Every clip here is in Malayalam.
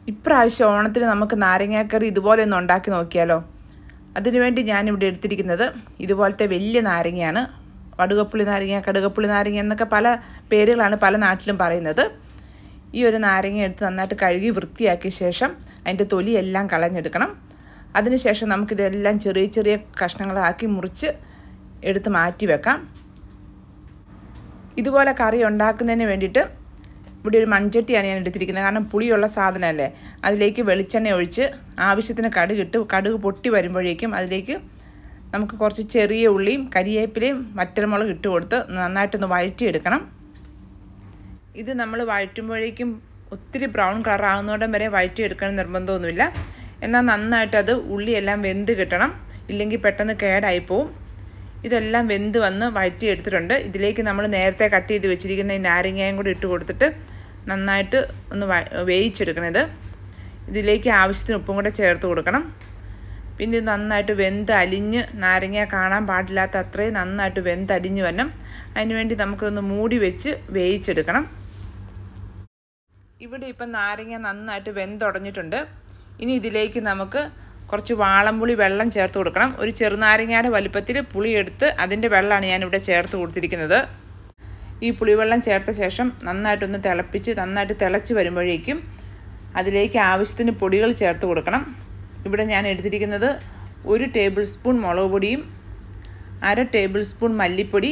ഇപ്രാവശ്യം ഓണത്തിന് നമുക്ക് നാരങ്ങാക്കറി ഇതുപോലെ ഒന്ന് ഉണ്ടാക്കി നോക്കിയാലോ അതിനുവേണ്ടി ഞാനിവിടെ എടുത്തിരിക്കുന്നത് ഇതുപോലത്തെ വലിയ നാരങ്ങയാണ് വടുകപ്പുളി നാരങ്ങ കടുകപ്പുളി നാരങ്ങ എന്നൊക്കെ പല പേരുകളാണ് പല നാട്ടിലും പറയുന്നത് ഈ ഒരു നാരങ്ങ എടുത്ത് നന്നായിട്ട് കഴുകി വൃത്തിയാക്കിയ ശേഷം അതിൻ്റെ തൊലിയെല്ലാം കളഞ്ഞെടുക്കണം അതിനുശേഷം നമുക്കിതെല്ലാം ചെറിയ ചെറിയ കഷ്ണങ്ങളാക്കി മുറിച്ച് എടുത്ത് മാറ്റി വെക്കാം ഇതുപോലെ കറി ഉണ്ടാക്കുന്നതിന് വേണ്ടിയിട്ട് ഇവിടെ ഒരു മൺചട്ടിയാണ് ഞാൻ എടുത്തിരിക്കുന്നത് കാരണം പുളിയുള്ള സാധനമല്ലേ അതിലേക്ക് വെളിച്ചെണ്ണ ഒഴിച്ച് ആവശ്യത്തിന് കടുക് ഇട്ട് കടുക് പൊട്ടി വരുമ്പോഴേക്കും അതിലേക്ക് നമുക്ക് കുറച്ച് ചെറിയ ഉള്ളിയും കരിയേപ്പിലയും വറ്റൽമുളക് ഇട്ട് കൊടുത്ത് നന്നായിട്ടൊന്ന് വഴറ്റിയെടുക്കണം ഇത് നമ്മൾ വഴറ്റുമ്പോഴേക്കും ഒത്തിരി ബ്രൗൺ കളർ ആകുന്നോടം വരെ വഴറ്റിയെടുക്കണം നിർബന്ധമൊന്നുമില്ല എന്നാൽ നന്നായിട്ട് അത് ഉള്ളിയെല്ലാം വെന്ത് കിട്ടണം ഇല്ലെങ്കിൽ പെട്ടെന്ന് കേടായി പോവും ഇതെല്ലാം വെന്ത് വന്ന് വഴറ്റിയെടുത്തിട്ടുണ്ട് ഇതിലേക്ക് നമ്മൾ നേരത്തെ കട്ട് ചെയ്ത് വെച്ചിരിക്കുന്ന ഈ നാരങ്ങയും കൂടി ഇട്ട് കൊടുത്തിട്ട് നന്നായിട്ട് ഒന്ന് വേവിച്ചെടുക്കണം ഇത് ഇതിലേക്ക് ആവശ്യത്തിന് ഉപ്പും കൂടെ ചേർത്ത് കൊടുക്കണം പിന്നെ ഇത് നന്നായിട്ട് വെന്ത് അലിഞ്ഞ് നാരങ്ങ കാണാൻ പാടില്ലാത്ത അത്രയും നന്നായിട്ട് വെന്ത് അലിഞ്ഞ് വരണം അതിനുവേണ്ടി നമുക്കൊന്ന് മൂടി വെച്ച് വേവിച്ചെടുക്കണം ഇവിടെ ഇപ്പം നാരങ്ങ നന്നായിട്ട് വെന്തുടഞ്ഞിട്ടുണ്ട് ഇനി ഇതിലേക്ക് നമുക്ക് കുറച്ച് വാളംപുളി വെള്ളം ചേർത്ത് കൊടുക്കണം ഒരു ചെറുനാരങ്ങയുടെ വലുപ്പത്തിൽ പുളി എടുത്ത് അതിൻ്റെ വെള്ളമാണ് ഞാനിവിടെ ചേർത്ത് കൊടുത്തിരിക്കുന്നത് ഈ പുളിവെള്ളം ചേർത്ത ശേഷം നന്നായിട്ടൊന്ന് തിളപ്പിച്ച് നന്നായിട്ട് തിളച്ച് വരുമ്പോഴേക്കും അതിലേക്ക് ആവശ്യത്തിന് പൊടികൾ ചേർത്ത് കൊടുക്കണം ഇവിടെ ഞാൻ എടുത്തിരിക്കുന്നത് ഒരു ടേബിൾ സ്പൂൺ മുളക് പൊടിയും അര ടേബിൾ സ്പൂൺ മല്ലിപ്പൊടി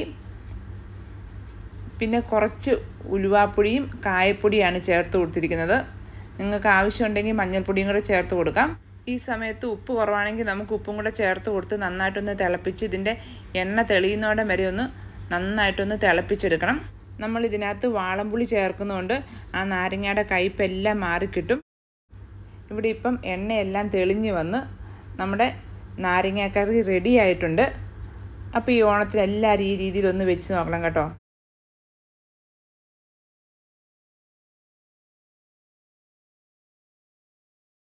പിന്നെ കുറച്ച് ഉലുവാപ്പൊടിയും കായപ്പൊടിയാണ് ചേർത്ത് കൊടുത്തിരിക്കുന്നത് നിങ്ങൾക്ക് ആവശ്യമുണ്ടെങ്കിൽ മഞ്ഞൾപ്പൊടിയും കൂടെ ചേർത്ത് കൊടുക്കാം ഈ സമയത്ത് ഉപ്പ് കുറവാണെങ്കിൽ നമുക്ക് ഉപ്പും കൂടെ ചേർത്ത് കൊടുത്ത് നന്നായിട്ടൊന്ന് തിളപ്പിച്ച് ഇതിൻ്റെ എണ്ണ തെളിയുന്നോടെ വരെ ഒന്ന് നന്നായിട്ടൊന്ന് തിളപ്പിച്ചെടുക്കണം നമ്മൾ ഇതിനകത്ത് വാളംപുളി ചേർക്കുന്നതുകൊണ്ട് ആ നാരങ്ങയുടെ കയ്പെല്ലാം മാറിക്കിട്ടും ഇവിടെ ഇപ്പം എണ്ണയെല്ലാം തെളിഞ്ഞ് വന്ന് നമ്മുടെ നാരങ്ങാക്കറി റെഡി ആയിട്ടുണ്ട് അപ്പോൾ ഈ ഓണത്തിന് എല്ലാവരും ഈ രീതിയിലൊന്ന് വെച്ച് നോക്കണം കേട്ടോ